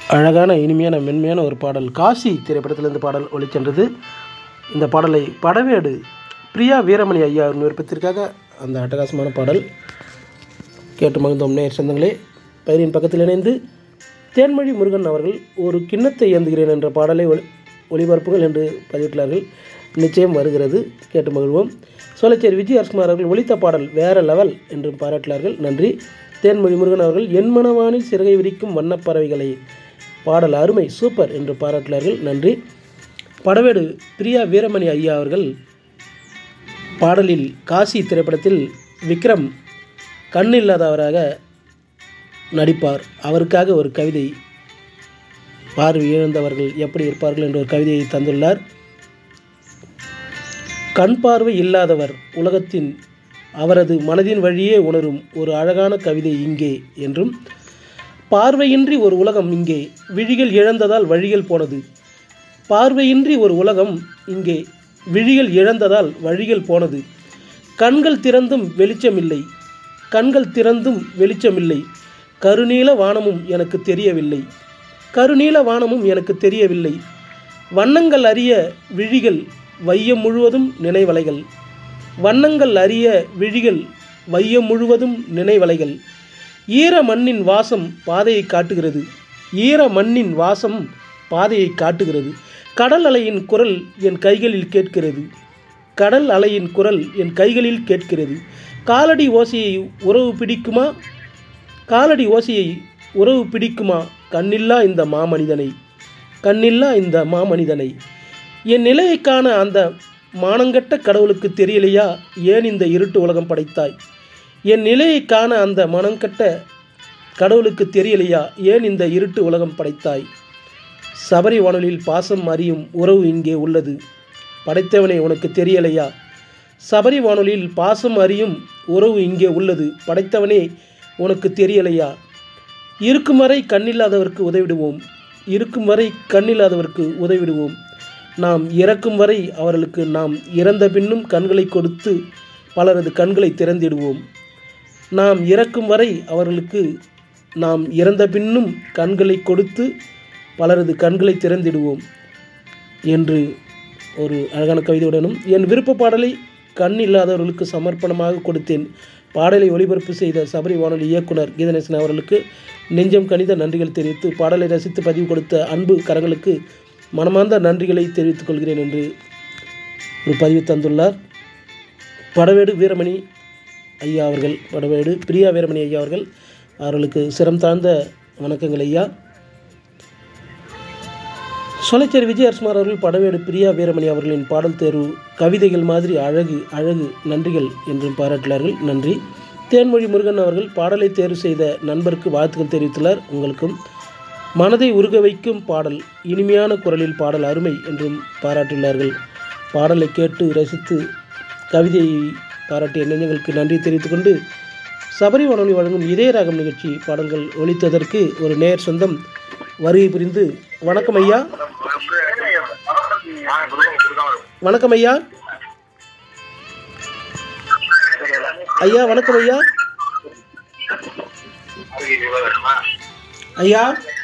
அழகான இனிமையான மென்மையான ஒரு பாடல் காசி திரைப்படத்திலிருந்து பாடல் ஒளிச்சென்றது இந்த பாடலை படவேடு பிரியா வீரமணி ஐயா அவர்கள் விருப்பத்திற்காக அந்த அட்டகாசமான பாடல் கேட்டு மகிழ்ந்தோம் நேர் சொந்தங்களே பயிரின் பக்கத்தில் இணைந்து தேன்மொழி முருகன் அவர்கள் ஒரு கிண்ணத்தை ஏந்துகிறேன் என்ற பாடலை ஒளி ஒளிபரப்புகள் என்று பதிவிட்டுள்ளார்கள் நிச்சயம் வருகிறது கேட்டு மகிழ்வோம் சோலைச்சேரி விஜய் அரசுமார் அவர்கள் ஒளித்த பாடல் வேற லெவல் என்றும் பாராட்டினார்கள் நன்றி தேன்மொழி முருகன் அவர்கள் என் மனவானில் சிறகை விரிக்கும் வண்ணப் பறவைகளை பாடல் அருமை சூப்பர் என்று பாராட்டினார்கள் நன்றி படவேடு பிரியா வீரமணி ஐயா அவர்கள் பாடலில் காசி திரைப்படத்தில் விக்ரம் கண் இல்லாதவராக நடிப்பார் அவருக்காக ஒரு கவிதை பார்வை இழந்தவர்கள் எப்படி இருப்பார்கள் என்ற ஒரு கவிதையை தந்துள்ளார் கண் பார்வை இல்லாதவர் உலகத்தின் அவரது மனதின் வழியே உணரும் ஒரு அழகான கவிதை இங்கே என்றும் பார்வையின்றி ஒரு உலகம் இங்கே விழிகள் இழந்ததால் வழிகள் போனது பார்வையின்றி ஒரு உலகம் இங்கே விழிகள் இழந்ததால் வழிகள் போனது கண்கள் திறந்தும் வெளிச்சமில்லை கண்கள் திறந்தும் வெளிச்சமில்லை கருநீல வானமும் எனக்கு தெரியவில்லை கருநீல வானமும் எனக்கு தெரியவில்லை வண்ணங்கள் அறிய விழிகள் வையம் முழுவதும் நினைவலைகள் வண்ணங்கள் அறிய விழிகள் வையம் முழுவதும் நினைவலைகள் ஈர மண்ணின் வாசம் பாதையை காட்டுகிறது ஈர மண்ணின் வாசம் பாதையை காட்டுகிறது கடல் அலையின் குரல் என் கைகளில் கேட்கிறது கடல் அலையின் குரல் என் கைகளில் கேட்கிறது காலடி ஓசையை உறவு பிடிக்குமா காலடி ஓசையை உறவு பிடிக்குமா கண்ணில்லா இந்த மாமனிதனை கண்ணில்லா இந்த மாமனிதனை என் நிலையை காண அந்த மானங்கட்ட கடவுளுக்கு தெரியலையா ஏன் இந்த இருட்டு உலகம் படைத்தாய் என் நிலையை காண அந்த மனங்கட்ட கடவுளுக்கு தெரியலையா ஏன் இந்த இருட்டு உலகம் படைத்தாய் சபரி வானொலியில் பாசம் அறியும் உறவு இங்கே உள்ளது படைத்தவனே உனக்கு தெரியலையா சபரி வானொலியில் பாசம் அறியும் உறவு இங்கே உள்ளது படைத்தவனே உனக்கு தெரியலையா இருக்கும் வரை கண்ணில்லாதவருக்கு உதவிடுவோம் இருக்கும் வரை கண்ணில்லாதவருக்கு உதவிடுவோம் நாம் இறக்கும் வரை அவர்களுக்கு நாம் இறந்த பின்னும் கண்களை கொடுத்து பலரது கண்களை திறந்திடுவோம் நாம் இறக்கும் வரை அவர்களுக்கு நாம் இறந்த பின்னும் கண்களை கொடுத்து பலரது கண்களை திறந்திடுவோம் என்று ஒரு அழகான கவிதையுடனும் என் விருப்ப பாடலை கண் இல்லாதவர்களுக்கு சமர்ப்பணமாக கொடுத்தேன் பாடலை ஒளிபரப்பு செய்த சபரி வானொலி இயக்குனர் கீதநேசன் அவர்களுக்கு நெஞ்சம் கணித நன்றிகள் தெரிவித்து பாடலை ரசித்து பதிவு கொடுத்த அன்பு கரங்களுக்கு மனமார்ந்த நன்றிகளை தெரிவித்துக் கொள்கிறேன் என்று ஒரு பதிவு தந்துள்ளார் படவேடு வீரமணி ஐயா அவர்கள் படவேடு பிரியா வீரமணி ஐயா அவர்கள் அவர்களுக்கு சிரம் தாழ்ந்த வணக்கங்கள் ஐயா சொலைச்சேரி விஜய் அரசுமார் அவர்கள் படவேடு பிரியா வீரமணி அவர்களின் பாடல் தேர்வு கவிதைகள் மாதிரி அழகு அழகு நன்றிகள் என்றும் பாராட்டினார்கள் நன்றி தேன்மொழி முருகன் அவர்கள் பாடலை தேர்வு செய்த நண்பருக்கு வாழ்த்துக்கள் தெரிவித்துள்ளார் உங்களுக்கும் மனதை உருக வைக்கும் பாடல் இனிமையான குரலில் பாடல் அருமை என்றும் பாராட்டியுள்ளார்கள் பாடலை கேட்டு ரசித்து கவிதையை பாராட்டிய நெஞ்சங்களுக்கு நன்றி தெரிவித்துக்கொண்டு சபரி வானொலி வழங்கும் இதய ராகம் நிகழ்ச்சி பாடல்கள் ஒலித்ததற்கு ஒரு நேர் சொந்தம் வருகை புரிந்து வணக்கம் ஐயா வணக்கம் ஐயா ஐயா வணக்கம் ஐயா ஐயா